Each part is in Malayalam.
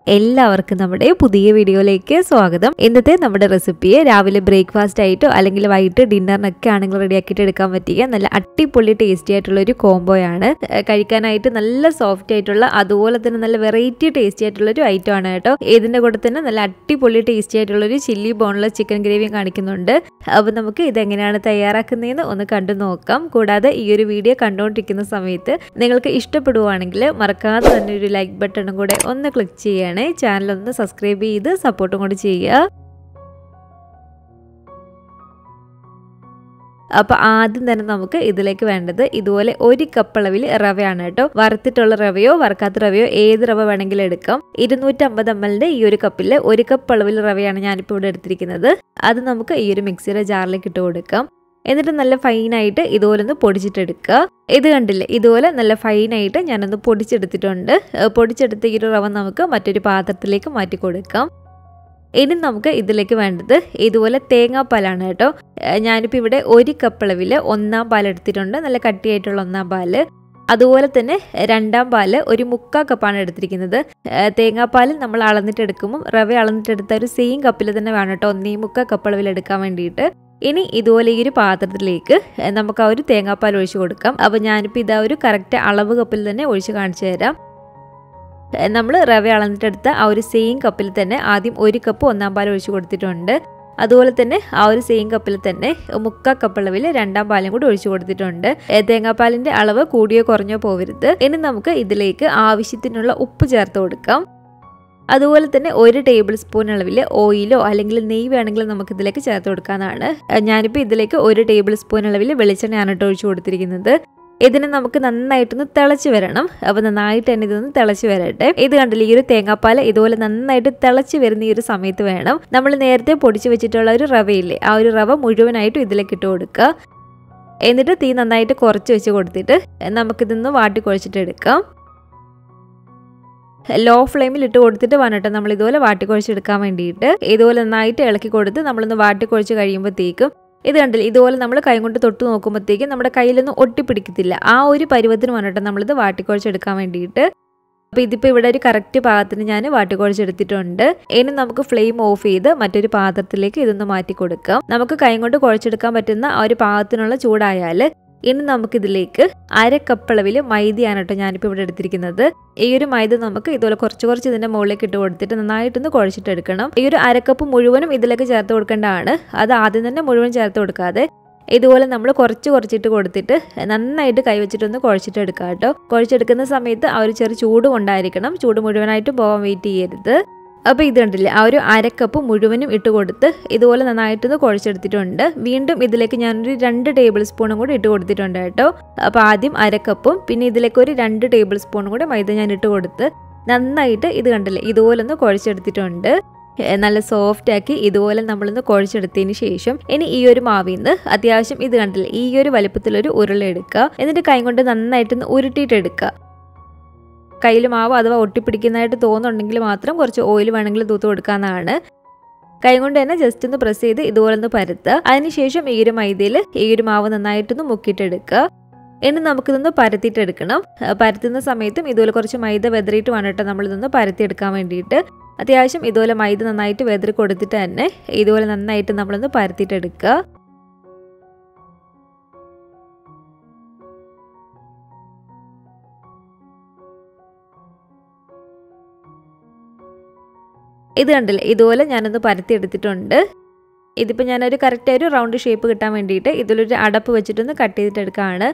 എല്ലാവർക്കും നമ്മുടെ പുതിയ വീഡിയോയിലേക്ക് സ്വാഗതം ഇന്നത്തെ നമ്മുടെ റെസിപ്പിയെ രാവിലെ ബ്രേക്ക്ഫാസ്റ്റ് ആയിട്ടോ അല്ലെങ്കിൽ വൈകിട്ട് ഡിന്നറിനൊക്കെ ആണെങ്കിൽ റെഡിയാക്കിയിട്ട് എടുക്കാൻ പറ്റിയ നല്ല അടിപൊളി ടേസ്റ്റി ആയിട്ടുള്ള ഒരു കോംബോയാണ് ഏഹ് കഴിക്കാനായിട്ട് നല്ല സോഫ്റ്റ് ആയിട്ടുള്ള അതുപോലെ തന്നെ നല്ല വെറൈറ്റി ടേസ്റ്റി ആയിട്ടുള്ള ഒരു ഐറ്റം ആണ് കേട്ടോ ഇതിന്റെ കൂടെ തന്നെ നല്ല അടിപൊളി ടേസ്റ്റി ആയിട്ടുള്ള ഒരു ചില്ലി ബോൺലെസ് ചിക്കൻ ഗ്രേവിയും കാണിക്കുന്നുണ്ട് അപ്പോൾ നമുക്ക് ഇതെങ്ങനെയാണ് തയ്യാറാക്കുന്നതെന്ന് ഒന്ന് കണ്ടു നോക്കാം കൂടാതെ ഈ ഒരു വീഡിയോ കണ്ടുകൊണ്ടിരിക്കുന്ന സമയത്ത് നിങ്ങൾക്ക് ഇഷ്ടപ്പെടുവാണെങ്കിൽ മറക്കാതെ തന്നെ ഒരു ലൈക്ക് ബട്ടണും കൂടെ ഒന്ന് ക്ലിക്ക് ചെയ്യണേ ചാനൽ ഒന്ന് സബ്സ്ക്രൈബ് ചെയ്ത് സപ്പോർട്ടും കൂടി ചെയ്യുക അപ്പോൾ ആദ്യം തന്നെ നമുക്ക് ഇതിലേക്ക് വേണ്ടത് ഇതുപോലെ ഒരു കപ്പ് അളവിൽ റവയാണ് കേട്ടോ വറുത്തിട്ടുള്ള റവയോ വറുക്കാത്ത റവയോ ഏത് റവ വേണമെങ്കിലും എടുക്കാം ഇരുന്നൂറ്റമ്പത് എം എല്ലിന്റെ ഈ ഒരു കപ്പിൽ ഒരു കപ്പ് അളവിൽ റവയാണ് ഞാനിപ്പോൾ ഇവിടെ എടുത്തിരിക്കുന്നത് അത് നമുക്ക് ഈ ഒരു മിക്സിയുടെ ജാറിലേക്ക് ഇട്ട് കൊടുക്കാം എന്നിട്ട് നല്ല ഫൈനായിട്ട് ഇതുപോലെ ഒന്ന് പൊടിച്ചിട്ടെടുക്കുക ഇത് കണ്ടില്ലേ ഇതുപോലെ നല്ല ഫൈനായിട്ട് ഞാനൊന്ന് പൊടിച്ചെടുത്തിട്ടുണ്ട് ഏഹ് പൊടിച്ചെടുത്ത ഈ ഒരു റവ നമുക്ക് മറ്റൊരു പാത്രത്തിലേക്ക് മാറ്റി കൊടുക്കാം ഇനി നമുക്ക് ഇതിലേക്ക് വേണ്ടത് ഇതുപോലെ തേങ്ങാപ്പാലാണ് കേട്ടോ ഏഹ് ഞാനിപ്പോൾ ഇവിടെ ഒരു കപ്പ് അളവിൽ ഒന്നാം പാൽ എടുത്തിട്ടുണ്ട് നല്ല കട്ടിയായിട്ടുള്ള ഒന്നാം പാല് അതുപോലെ തന്നെ രണ്ടാം പാല് ഒരു മുക്കാ കപ്പാണ് എടുത്തിരിക്കുന്നത് ഏഹ് തേങ്ങാപ്പാൽ നമ്മൾ അളന്നിട്ട് എടുക്കുമ്പോൾ റവ അളന്നിട്ടെടുത്ത ഒരു സെയിം കപ്പിൽ തന്നെ വേണം കേട്ടോ ഒന്നേ മുക്കാ കപ്പ് അളവിൽ എടുക്കാൻ വേണ്ടിയിട്ട് ഇനി ഇതുപോലെ ഈ ഒരു പാത്രത്തിലേക്ക് ഏഹ് നമുക്ക് ആ ഒരു തേങ്ങാപ്പാൽ ഒഴിച്ച് കൊടുക്കാം അപ്പോൾ ഞാനിപ്പോൾ ഇതാ ഒരു കറക്റ്റ് അളവ് കപ്പിൽ തന്നെ ഒഴിച്ച് കാണിച്ചു തരാം നമ്മൾ റവ അളന്നിട്ടെടുത്ത ആ ഒരു സെയിം കപ്പിൽ തന്നെ ആദ്യം ഒരു കപ്പ് ഒന്നാം പാൽ ഒഴിച്ച് കൊടുത്തിട്ടുണ്ട് അതുപോലെ തന്നെ ആ ഒരു സെയിം കപ്പിൽ തന്നെ മുക്കാ കപ്പ് അളവിൽ രണ്ടാം പാലും കൂടി ഒഴിച്ചു കൊടുത്തിട്ടുണ്ട് ഏ, തേങ്ങാപ്പാലിന്റെ അളവ് കൂടിയോ കുറഞ്ഞോ പോവരുത് ഇനി നമുക്ക് ഇതിലേക്ക് ആവശ്യത്തിനുള്ള ഉപ്പ് ചേർത്ത് കൊടുക്കാം അതുപോലെ തന്നെ ഒരു ടേബിൾ സ്പൂൺ അളവിൽ ഓയിലോ അല്ലെങ്കിൽ നെയ്യ് വേണമെങ്കിൽ നമുക്ക് ഇതിലേക്ക് ചേർത്ത് കൊടുക്കാനാണ് ഞാനിപ്പോൾ ഇതിലേക്ക് ഒരു ടേബിൾ സ്പൂൺ അളവിൽ വെളിച്ചെണ്ണയാണ് കേട്ടോ ഒഴിച്ചു കൊടുത്തിരിക്കുന്നത് ഇതിനെ നമുക്ക് നന്നായിട്ടൊന്ന് തിളച്ച് വരണം അപ്പോൾ നന്നായിട്ട് തന്നെ ഇതൊന്ന് തിളച്ച് വരട്ടെ ഇത് കണ്ടില്ല ഈ ഒരു തേങ്ങാപ്പാൽ ഇതുപോലെ നന്നായിട്ട് തിളച്ച് വരുന്ന ഈ ഒരു സമയത്ത് വേണം നമ്മൾ നേരത്തെ പൊടിച്ച് വെച്ചിട്ടുള്ള ഒരു റവയില്ലേ ആ ഒരു റവ മുഴുവനായിട്ടും ഇതിലേക്ക് ഇട്ട് കൊടുക്കുക എന്നിട്ട് തീ നന്നായിട്ട് കുറച്ച് വെച്ച് കൊടുത്തിട്ട് നമുക്കിതൊന്ന് വാട്ടി കുഴച്ചിട്ട് എടുക്കാം ലോ ഫ്ലെയിമിൽ ഇട്ട് കൊടുത്തിട്ട് വേണം കേട്ടോ നമ്മൾ ഇതുപോലെ വാട്ടി കുഴച്ചെടുക്കാൻ വേണ്ടിയിട്ട് ഇതുപോലെ നന്നായിട്ട് ഇളക്കി കൊടുത്ത് നമ്മളൊന്ന് വാട്ടി കുഴച്ച് കഴിയുമ്പോഴത്തേക്കും ഇത് കണ്ടില്ല ഇതുപോലെ നമ്മൾ കൈ കൊണ്ട് തൊട്ട് നോക്കുമ്പോഴത്തേക്കും നമ്മുടെ കയ്യിലൊന്നും ഒട്ടിപ്പിടിക്കത്തില്ല ആ ഒരു പരുവത്തിന് വേണ്ടിട്ട് നമ്മളിത് വാട്ടിക്കുഴച്ചെടുക്കാൻ വേണ്ടിയിട്ട് അപ്പോൾ ഇതിപ്പോൾ ഇവിടെ ഒരു കറക്റ്റ് പാകത്തിന് ഞാൻ വാട്ടിക്കുഴച്ചെടുത്തിട്ടുണ്ട് ഇനി നമുക്ക് ഫ്ലെയിം ഓഫ് ചെയ്ത് മറ്റൊരു പാത്രത്തിലേക്ക് ഇതൊന്ന് മാറ്റി കൊടുക്കാം നമുക്ക് കൈ കൊണ്ട് കുഴച്ചെടുക്കാൻ പറ്റുന്ന ആ ഒരു പാകത്തിനുള്ള ചൂടായാൽ ഇനി നമുക്കിതിലേക്ക് അര കപ്പളവിൽ മൈദയാണ് കേട്ടോ ഞാനിപ്പോൾ ഇവിടെ എടുത്തിരിക്കുന്നത് ഈ ഒരു മൈദ നമുക്ക് ഇതുപോലെ കുറച്ച് കുറച്ച് ഇതിൻ്റെ മുകളിലേക്ക് ഇട്ട് കൊടുത്തിട്ട് നന്നായിട്ടൊന്ന് കുഴച്ചിട്ടെടുക്കണം ഈ ഒരു അരക്കപ്പ് മുഴുവനും ഇതിലേക്ക് ചേർത്ത് കൊടുക്കേണ്ടതാണ് അത് ആദ്യം തന്നെ മുഴുവൻ ചേർത്ത് കൊടുക്കാതെ ഇതുപോലെ നമ്മൾ കുറച്ച് കുറച്ചിട്ട് കൊടുത്തിട്ട് നന്നായിട്ട് കൈവച്ചിട്ടൊന്ന് കുഴച്ചിട്ടെടുക്കുക കേട്ടോ കുഴച്ചെടുക്കുന്ന സമയത്ത് ആ ഒരു ചെറിയ ചൂട് കൊണ്ടായിരിക്കണം ചൂട് മുഴുവനായിട്ട് പോകാൻ വെയിറ്റ് ചെയ്യരുത് അപ്പോൾ ഇത് കണ്ടില്ലേ ആ ഒരു അരക്കപ്പ് മുഴുവനും ഇട്ട് കൊടുത്ത് ഇതുപോലെ നന്നായിട്ടൊന്ന് കുഴച്ചെടുത്തിട്ടുണ്ട് വീണ്ടും ഇതിലേക്ക് ഞാനൊരു രണ്ട് ടേബിൾ സ്പൂണും കൂടി ഇട്ട് കൊടുത്തിട്ടുണ്ട് കേട്ടോ അപ്പോൾ ആദ്യം അരക്കപ്പും പിന്നെ ഇതിലേക്ക് ഒരു രണ്ട് ടേബിൾ സ്പൂണും കൂടി മൈദ ഞാൻ ഇട്ട് കൊടുത്ത് നന്നായിട്ട് ഇത് കണ്ടില്ലേ ഇതുപോലെ ഒന്ന് കുഴച്ചെടുത്തിട്ടുണ്ട് ഏഹ് നല്ല സോഫ്റ്റ് ആക്കി ഇതുപോലെ നമ്മളൊന്ന് കുഴച്ചെടുത്തതിന് ശേഷം ഇനി ഈ ഒരു മാവിൽ നിന്ന് അത്യാവശ്യം ഇത് കണ്ടില്ലേ ഈ ഒരു വലുപ്പത്തിലൊരു ഉരുള എടുക്കുക എന്നിട്ട് കൈ കൊണ്ട് നന്നായിട്ടൊന്ന് ഉരുട്ടിയിട്ട് എടുക്കുക കയ്യിൽ മാവ് അഥവാ ഒട്ടിപ്പിടിക്കുന്നതായിട്ട് തോന്നുന്നുണ്ടെങ്കിൽ മാത്രം കുറച്ച് ഓയിൽ വേണമെങ്കിൽ തൂത്ത് കൊടുക്കാവുന്നതാണ് കൈ കൊണ്ട് തന്നെ ജസ്റ്റ് ഒന്ന് പ്രസ് ചെയ്ത് ഇതുപോലെ ഒന്ന് പരത്തുക അതിനുശേഷം ഈ ഒരു മൈദയിൽ ഈ ഒരു മാവ് നന്നായിട്ടൊന്ന് മുക്കിയിട്ടെടുക്കുക ഇനി നമുക്കിതൊന്ന് പരത്തിയിട്ടെടുക്കണം അഹ് പരത്തുന്ന സമയത്തും ഇതുപോലെ കുറച്ച് മൈദ വെതറിയിട്ട് വേണം കേട്ടോ നമ്മളിതൊന്ന് പരത്തിയെടുക്കാൻ വേണ്ടിയിട്ട് അത്യാവശ്യം ഇതുപോലെ മൈദ നന്നായിട്ട് വെതറി കൊടുത്തിട്ട് തന്നെ ഇതുപോലെ നന്നായിട്ട് നമ്മളൊന്ന് പരത്തിയിട്ടെടുക്കുക ഇത് കണ്ടില്ലേ ഇതുപോലെ ഞാനൊന്ന് പരത്തി എടുത്തിട്ടുണ്ട് ഇതിപ്പോൾ ഞാനൊരു കറക്റ്റ് ഒരു റൗണ്ട് ഷേപ്പ് കിട്ടാൻ വേണ്ടിയിട്ട് ഇതിലൊരു അടപ്പ് വെച്ചിട്ടൊന്ന് കട്ട് ചെയ്തിട്ടെടുക്കുകയാണ്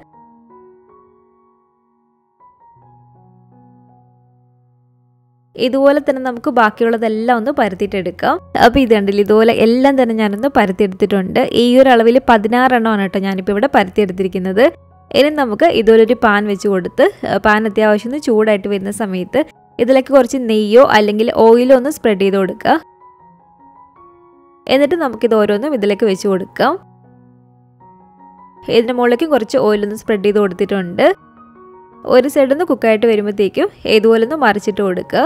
ഇതുപോലെ തന്നെ നമുക്ക് ബാക്കിയുള്ളതെല്ലാം ഒന്ന് പരത്തിയിട്ടെടുക്കാം അപ്പോൾ ഇത് കണ്ടില്ല ഇതുപോലെ എല്ലാം തന്നെ ഞാനൊന്ന് പരത്തിയെടുത്തിട്ടുണ്ട് ഈ ഒരു അളവിൽ പതിനാറെണ്ണമാണ് കേട്ടോ ഞാനിപ്പോൾ ഇവിടെ പരത്തിയെടുത്തിരിക്കുന്നത് ഇനി നമുക്ക് ഇതുപോലെ ഒരു പാൻ വെച്ച് കൊടുത്ത് പാൻ അത്യാവശ്യം ഒന്ന് ചൂടായിട്ട് വരുന്ന സമയത്ത് ഇതിലേക്ക് കുറച്ച് നെയ്യോ അല്ലെങ്കിൽ ഓയിലോ ഒന്ന് സ്പ്രെഡ് ചെയ്ത് കൊടുക്കുക എന്നിട്ട് നമുക്കിത് ഓരോന്നും ഇതിലേക്ക് വെച്ച് കൊടുക്കാം ഇതിന് മുകളിലേക്ക് കുറച്ച് ഓയിലൊന്ന് സ്പ്രെഡ് ചെയ്ത് കൊടുത്തിട്ടുണ്ട് ഒരു സൈഡിൽ നിന്ന് കുക്കായിട്ട് വരുമ്പോഴത്തേക്കും ഇതുപോലെ ഒന്ന് മറിച്ചിട്ട് കൊടുക്കുക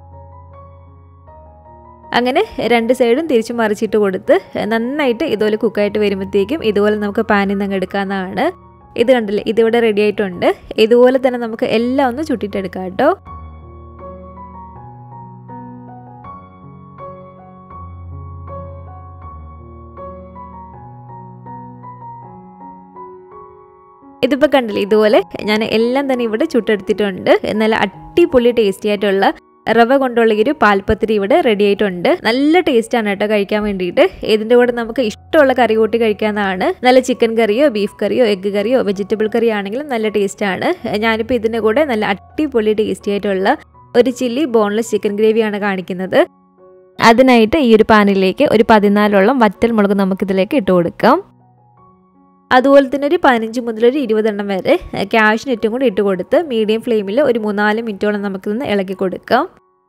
അങ്ങനെ രണ്ട് സൈഡും തിരിച്ച് മറിച്ചിട്ട് കൊടുത്ത് നന്നായിട്ട് ഇതുപോലെ കുക്കായിട്ട് വരുമ്പോഴത്തേക്കും ഇതുപോലെ നമുക്ക് പാനിൽ നിന്ന് അങ്ങ് എടുക്കാവുന്നതാണ് ഇത് കണ്ടില്ലേ ഇതിവിടെ റെഡി ആയിട്ടുണ്ട് ഇതുപോലെ തന്നെ നമുക്ക് എല്ലാം ഒന്ന് ചുട്ടിട്ടെടുക്കാം കേട്ടോ ഇതിപ്പോൾ കണ്ടില്ലേ ഇതുപോലെ ഞാൻ എല്ലാം തന്നെ ഇവിടെ ചുട്ടെടുത്തിട്ടുണ്ട് നല്ല അടിപൊളി ടേസ്റ്റി ആയിട്ടുള്ള റവ കൊണ്ടുള്ള ഈ ഒരു പാൽപ്പത്തിരി ഇവിടെ റെഡി ആയിട്ടുണ്ട് നല്ല ടേസ്റ്റ് ആണ് കേട്ടോ കഴിക്കാൻ വേണ്ടിയിട്ട് ഇതിൻ്റെ കൂടെ നമുക്ക് ഇഷ്ടമുള്ള കറി കൂട്ടി കഴിക്കാവുന്നതാണ് നല്ല ചിക്കൻ കറിയോ ബീഫ് കറിയോ എഗ്ഗ് കറിയോ വെജിറ്റബിൾ കറി ആണെങ്കിലും നല്ല ടേസ്റ്റ് ആണ് ഞാനിപ്പോൾ ഇതിൻ്റെ കൂടെ നല്ല അടിപൊളി ടേസ്റ്റി ആയിട്ടുള്ള ഒരു ചില്ലി ബോൺലെസ് ചിക്കൻ ഗ്രേവിയാണ് കാണിക്കുന്നത് അതിനായിട്ട് ഈ ഒരു പാനിലേക്ക് ഒരു പതിനാലോളം വറ്റൽ മുളക് നമുക്കിതിലേക്ക് ഇട്ട് കൊടുക്കാം അതുപോലെ തന്നെ ഒരു പതിനഞ്ച് മുതൽ ഒരു ഇരുപതെണ്ണം വരെ ക്യാഷിനെറ്റും കൂടി ഇട്ട് കൊടുത്ത് മീഡിയം ഫ്ലെയിമിൽ ഒരു മൂന്നാല് മിനിറ്റോളം നമുക്കിതൊന്ന് ഇളക്കി കൊടുക്കാം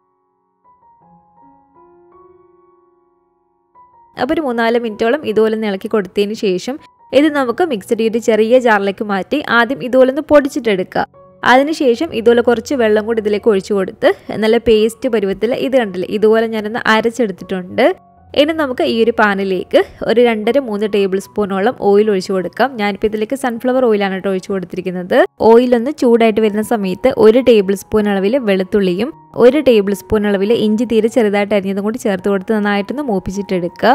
അപ്പോൾ ഒരു മൂന്നാല് മിനിറ്റോളം ഇതുപോലെ ഒന്ന് ഇളക്കി കൊടുത്തതിന് ശേഷം ഇത് നമുക്ക് മിക്സഡ് ചെയ്ത് ചെറിയ ജാറിലേക്ക് മാറ്റി ആദ്യം ഇതുപോലെ ഒന്ന് പൊടിച്ചിട്ടെടുക്കുക അതിനുശേഷം ഇതുപോലെ കുറച്ച് വെള്ളം കൂടി ഇതിലേക്ക് ഒഴിച്ചു കൊടുത്ത് നല്ല പേസ്റ്റ് പരുവത്തിൽ ഇത് കണ്ടില്ലേ ഇതുപോലെ ഞാനൊന്ന് അരച്ചെടുത്തിട്ടുണ്ട് ഇനി നമുക്ക് ഈ ഒരു പാനിലേക്ക് ഒരു രണ്ടര മൂന്ന് ടേബിൾ സ്പൂണോളം ഓയിൽ ഒഴിച്ചു കൊടുക്കാം ഞാനിപ്പോൾ ഇതിലേക്ക് സൺഫ്ലവർ ഓയിലാണ് കേട്ടോ ഒഴിച്ചു കൊടുത്തിരിക്കുന്നത് ഓയിൽ ഒന്ന് ചൂടായിട്ട് വരുന്ന സമയത്ത് ഒരു ടേബിൾ സ്പൂൺ അളവിൽ വെളുത്തുള്ളിയും ഒരു ടേബിൾ സ്പൂൺ അളവിൽ ഇഞ്ചി തീരെ ചെറുതായിട്ട് അരിഞ്ഞതും കൂടി ചേർത്ത് കൊടുത്ത് നന്നായിട്ടൊന്ന് മൂപ്പിച്ചിട്ടെടുക്കുക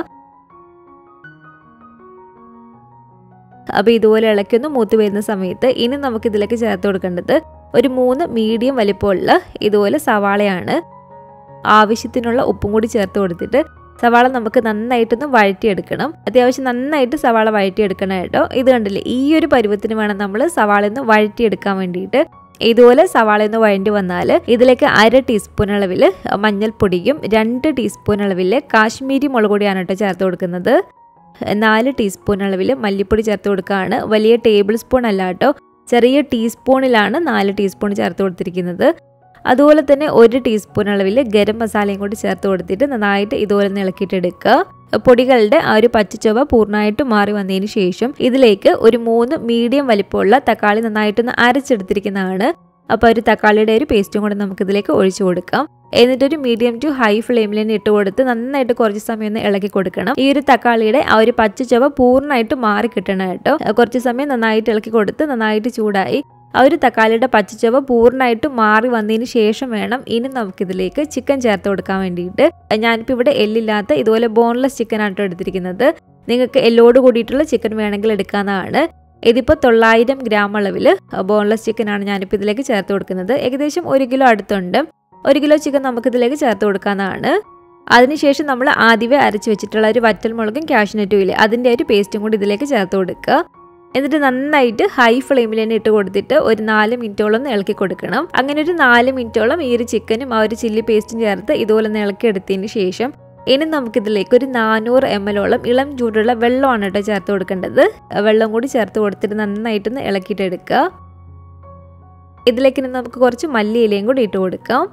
അപ്പോൾ ഇതുപോലെ ഇളക്കൊന്ന് മൂത്ത് വരുന്ന സമയത്ത് ഇനി നമുക്ക് ഇതിലേക്ക് ചേർത്ത് കൊടുക്കേണ്ടത് ഒരു മൂന്ന് മീഡിയം വലിപ്പമുള്ള ഇതുപോലെ സവാളയാണ് ആവശ്യത്തിനുള്ള ഉപ്പും കൂടി ചേർത്ത് കൊടുത്തിട്ട് സവാള നമുക്ക് നന്നായിട്ടൊന്ന് വഴറ്റിയെടുക്കണം അത്യാവശ്യം നന്നായിട്ട് സവാള വഴറ്റിയെടുക്കണം കേട്ടോ ഇത് കണ്ടില്ലേ ഈ ഒരു പരുവത്തിന് വേണം നമ്മൾ സവാള ഒന്ന് വഴറ്റിയെടുക്കാൻ വേണ്ടിയിട്ട് ഇതുപോലെ സവാള ഒന്ന് വഴണ്ടി വന്നാൽ ഇതിലേക്ക് അര ടീസ്പൂൺ അളവിൽ മഞ്ഞൾപ്പൊടിയും രണ്ട് ടീസ്പൂൺ അളവിൽ കാശ്മീരി മുളക് പൊടിയാണ് കേട്ടോ ചേർത്ത് കൊടുക്കുന്നത് നാല് ടീസ്പൂൺ അളവിൽ മല്ലിപ്പൊടി ചേർത്ത് കൊടുക്കുകയാണ് വലിയ ടേബിൾ സ്പൂൺ അല്ല കേട്ടോ ചെറിയ ടീസ്പൂണിലാണ് നാല് ടീസ്പൂൺ ചേർത്ത് കൊടുത്തിരിക്കുന്നത് അതുപോലെ തന്നെ ഒരു ടീസ്പൂൺ അളവിൽ ഗരം മസാലയും കൂടി ചേർത്ത് കൊടുത്തിട്ട് നന്നായിട്ട് ഇതുപോലെ ഒന്ന് ഇളക്കിയിട്ടെടുക്കുക പൊടികളുടെ ആ ഒരു പച്ചച്ചൊവ പൂർണ്ണമായിട്ട് മാറി വന്നതിന് ശേഷം ഇതിലേക്ക് ഒരു മൂന്ന് മീഡിയം വലിപ്പമുള്ള തക്കാളി നന്നായിട്ടൊന്ന് അരച്ചെടുത്തിരിക്കുന്നതാണ് അപ്പോൾ ഒരു തക്കാളിയുടെ ഒരു പേസ്റ്റും കൂടെ നമുക്കിതിലേക്ക് ഒഴിച്ചു കൊടുക്കാം എന്നിട്ടൊരു മീഡിയം ടു ഹൈ ഫ്ലെയിമിൽ തന്നെ ഇട്ട് കൊടുത്ത് നന്നായിട്ട് കുറച്ച് സമയം ഒന്ന് ഇളക്കി കൊടുക്കണം ഈ ഒരു തക്കാളിയുടെ ആ ഒരു പച്ച ചുവ പൂർണ്ണമായിട്ട് മാറി കിട്ടണം കേട്ടോ കുറച്ച് സമയം നന്നായിട്ട് ഇളക്കി കൊടുത്ത് നന്നായിട്ട് ചൂടായി ആ ഒരു തക്കാളിയുടെ പച്ചച്ചവ പൂർണ്ണമായിട്ട് മാറി വന്നതിന് ശേഷം വേണം ഇനി നമുക്കിതിലേക്ക് ചിക്കൻ ചേർത്ത് കൊടുക്കാൻ വേണ്ടിയിട്ട് ഞാനിപ്പോൾ ഇവിടെ എല്ലില്ലാത്ത ഇതുപോലെ ബോൺലെസ് ചിക്കൻ ആട്ടോ എടുത്തിരിക്കുന്നത് നിങ്ങൾക്ക് എല്ലോട് കൂടിയിട്ടുള്ള ചിക്കൻ വേണമെങ്കിൽ എടുക്കാവുന്നതാണ് ഇതിപ്പോൾ തൊള്ളായിരം ഗ്രാം അളവിൽ ബോൺലെസ് ചിക്കനാണ് ഞാനിപ്പോൾ ഇതിലേക്ക് ചേർത്ത് കൊടുക്കുന്നത് ഏകദേശം ഒരു കിലോ അടുത്തുണ്ട് ഒരു കിലോ ചിക്കൻ നമുക്കിതിലേക്ക് ചേർത്ത് കൊടുക്കാവുന്നതാണ് അതിനുശേഷം നമ്മൾ ആദ്യമേ അരച്ച് വെച്ചിട്ടുള്ള ഒരു വറ്റൽ മുളകും കാഷ്നറ്റും ഇല്ലേ അതിൻ്റെ ഒരു പേസ്റ്റും കൂടി ഇതിലേക്ക് ചേർത്ത് കൊടുക്കുക എന്നിട്ട് നന്നായിട്ട് ഹൈ ഫ്ലെയിമിൽ തന്നെ ഇട്ട് കൊടുത്തിട്ട് ഒരു നാല് മിനിറ്റോളം ഒന്ന് ഇളക്കി കൊടുക്കണം അങ്ങനെ ഒരു നാല് മിനിറ്റോളം ഈ ഒരു ചിക്കനും ആ ഒരു ചില്ലി പേസ്റ്റും ചേർത്ത് ഇതുപോലെ ഒന്ന് ഇളക്കി എടുത്തതിന് ശേഷം ഇനി നമുക്കിതിലേക്ക് ഒരു നാനൂറ് എം എല്ലോളം ഇളം ചൂടുള്ള വെള്ളമാണ് കേട്ടോ ചേർത്ത് കൊടുക്കേണ്ടത് വെള്ളം കൂടി ചേർത്ത് കൊടുത്തിട്ട് നന്നായിട്ടൊന്ന് ഇളക്കിയിട്ട് എടുക്കുക ഇതിലേക്ക് ഇനി നമുക്ക് കുറച്ച് മല്ലിയിലയും കൂടി ഇട്ട് കൊടുക്കാം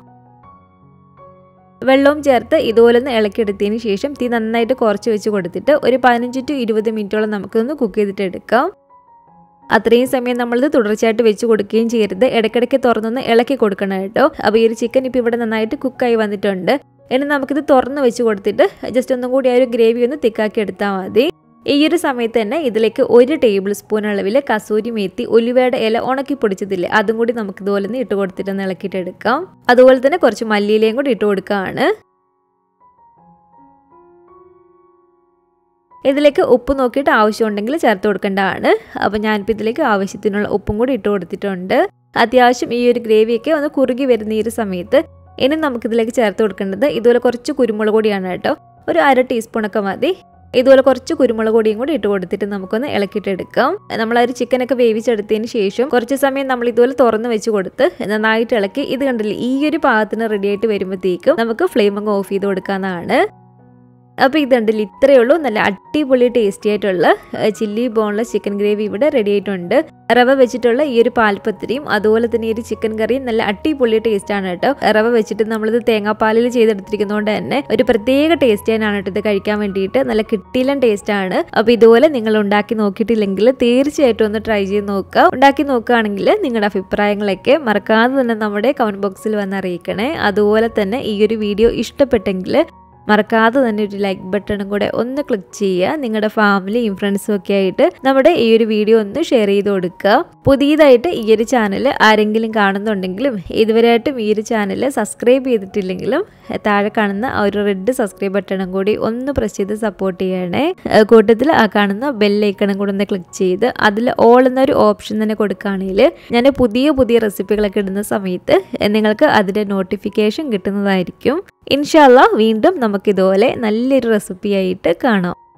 വെള്ളവും ചേർത്ത് ഇതുപോലെ ഒന്ന് ഇളക്കിയെടുത്തതിന് ശേഷം തീ നന്നായിട്ട് കുറച്ച് വെച്ച് കൊടുത്തിട്ട് ഒരു പതിനഞ്ച് ടു ഇരുപത് മിനിറ്റോളം നമുക്കൊന്ന് കുക്ക് ചെയ്തിട്ട് എടുക്കാം അത്രയും സമയം നമ്മളിത് തുടർച്ചയായിട്ട് വെച്ച് കൊടുക്കുകയും ചെയ്യരുത് ഇടയ്ക്കിടയ്ക്ക് തുറന്നൊന്ന് ഇളക്കി കൊടുക്കണം കേട്ടോ അപ്പോൾ ഈ ഒരു ചിക്കൻ ഇപ്പോൾ ഇവിടെ നന്നായിട്ട് കുക്കായി വന്നിട്ടുണ്ട് ഇനി നമുക്കിത് തുറന്ന് വെച്ച് കൊടുത്തിട്ട് ജസ്റ്റ് ഒന്നും കൂടി ആ ഒരു ഗ്രേവി ഒന്ന് തിക്കാക്കി എടുത്താൽ മതി ഈ ഒരു സമയത്ത് തന്നെ ഇതിലേക്ക് ഒരു ടേബിൾ സ്പൂൺ അളവിൽ കസൂരി മേത്തി ഒലിവയുടെ ഇല ഉണക്കി പൊടിച്ചതില്ലേ അതും കൂടി നമുക്ക് ഇതുപോലെ ഒന്ന് ഇട്ട് കൊടുത്തിട്ട് ഒന്ന് ഇളക്കിയിട്ട് എടുക്കാം അതുപോലെ തന്നെ കുറച്ച് മല്ലിയിലയും കൂടി ഇട്ട് കൊടുക്കുകയാണ് ഇതിലേക്ക് ഉപ്പ് നോക്കിയിട്ട് ആവശ്യമുണ്ടെങ്കിൽ ചേർത്ത് കൊടുക്കേണ്ടതാണ് അപ്പോൾ ഞാനിപ്പോൾ ഇതിലേക്ക് ആവശ്യത്തിനുള്ള ഉപ്പും കൂടി ഇട്ട് കൊടുത്തിട്ടുണ്ട് അത്യാവശ്യം ഈ ഒരു ഗ്രേവിയൊക്കെ ഒന്ന് കുറുകി വരുന്ന ഈ ഒരു സമയത്ത് ഇനി നമുക്കിതിലേക്ക് ചേർത്ത് കൊടുക്കേണ്ടത് ഇതുപോലെ കുറച്ച് കുരുമുളക് പൊടിയാണ് കേട്ടോ ഒരു അര ടീസ്പൂണൊക്കെ മതി ഇതുപോലെ കുറച്ച് കുരുമുളക് പൊടിയും കൂടി ഇട്ട് കൊടുത്തിട്ട് നമുക്കൊന്ന് ഇളക്കിയിട്ടെടുക്കാം നമ്മൾ ആ ഒരു ചിക്കനൊക്കെ വേവിച്ചെടുത്തതിന് ശേഷം കുറച്ച് സമയം നമ്മൾ ഇതുപോലെ തുറന്ന് വെച്ച് കൊടുത്ത് നന്നായിട്ട് ഇളക്കി ഇത് കണ്ടില്ലേ ഈ ഒരു പാകത്തിന് റെഡി ആയിട്ട് വരുമ്പോഴത്തേക്കും നമുക്ക് ഫ്ലെയിം അങ്ങ് ഓഫ് ചെയ്ത് കൊടുക്കാവുന്നതാണ് അപ്പോൾ ഇതുണ്ടല്ലോ ഇത്രയേ ഉള്ളൂ നല്ല അടിപൊളി ടേസ്റ്റി ആയിട്ടുള്ള ചില്ലി ബോൺലെസ് ചിക്കൻ ഗ്രേവി ഇവിടെ റെഡി ആയിട്ടുണ്ട് റവ വെച്ചിട്ടുള്ള ഈ ഒരു പാൽപ്പത്തിരിയും അതുപോലെ തന്നെ ഈ ഒരു ചിക്കൻ കറിയും നല്ല അടിപൊളി ടേസ്റ്റ് ആണ് കേട്ടോ റവ വെച്ചിട്ട് നമ്മളിത് തേങ്ങാപ്പാലിൽ ചെയ്തെടുത്തിരിക്കുന്നതുകൊണ്ട് തന്നെ ഒരു പ്രത്യേക ടേസ്റ്റ് തന്നെയാണ് കേട്ടോ ഇത് കഴിക്കാൻ വേണ്ടിയിട്ട് നല്ല കിട്ടിയിലൻ ടേസ്റ്റ് ആണ് അപ്പോൾ ഇതുപോലെ നിങ്ങൾ ഉണ്ടാക്കി നോക്കിയിട്ടില്ലെങ്കിൽ തീർച്ചയായിട്ടും ഒന്ന് ട്രൈ ചെയ്ത് നോക്കുക ഉണ്ടാക്കി നോക്കുകയാണെങ്കിൽ നിങ്ങളുടെ അഭിപ്രായങ്ങളൊക്കെ മറക്കാതെ തന്നെ നമ്മുടെ കമന്റ് ബോക്സിൽ വന്ന് അറിയിക്കണേ അതുപോലെ തന്നെ ഈ ഒരു വീഡിയോ ഇഷ്ടപ്പെട്ടെങ്കിൽ മറക്കാതെ തന്നെ ഒരു ലൈക്ക് ബട്ടണും കൂടെ ഒന്ന് ക്ലിക്ക് ചെയ്യുക നിങ്ങളുടെ ഫാമിലിയും ഫ്രണ്ട്സും ഒക്കെ ആയിട്ട് നമ്മുടെ ഈ ഒരു വീഡിയോ ഒന്ന് ഷെയർ ചെയ്ത് കൊടുക്കുക പുതിയതായിട്ട് ഈ ഒരു ചാനൽ ആരെങ്കിലും കാണുന്നുണ്ടെങ്കിലും ഇതുവരെയായിട്ടും ഈ ഒരു ചാനൽ സബ്സ്ക്രൈബ് ചെയ്തിട്ടില്ലെങ്കിലും താഴെ കാണുന്ന ആ ഒരു റെഡ് സബ്സ്ക്രൈബ് ബട്ടണും കൂടി ഒന്ന് പ്രസ് ചെയ്ത് സപ്പോർട്ട് ചെയ്യണേ കൂട്ടത്തിൽ ആ കാണുന്ന ബെല്ലൈക്കണും കൂടെ ഒന്ന് ക്ലിക്ക് ചെയ്ത് അതിൽ ഓൾ എന്നൊരു ഓപ്ഷൻ തന്നെ കൊടുക്കുകയാണെങ്കിൽ ഞാൻ പുതിയ പുതിയ റെസിപ്പികളൊക്കെ ഇടുന്ന സമയത്ത് നിങ്ങൾക്ക് അതിൻ്റെ നോട്ടിഫിക്കേഷൻ കിട്ടുന്നതായിരിക്കും ഇൻഷാല്ല വീണ്ടും നമുക്കിതുപോലെ നല്ലൊരു റെസിപ്പിയായിട്ട് കാണാം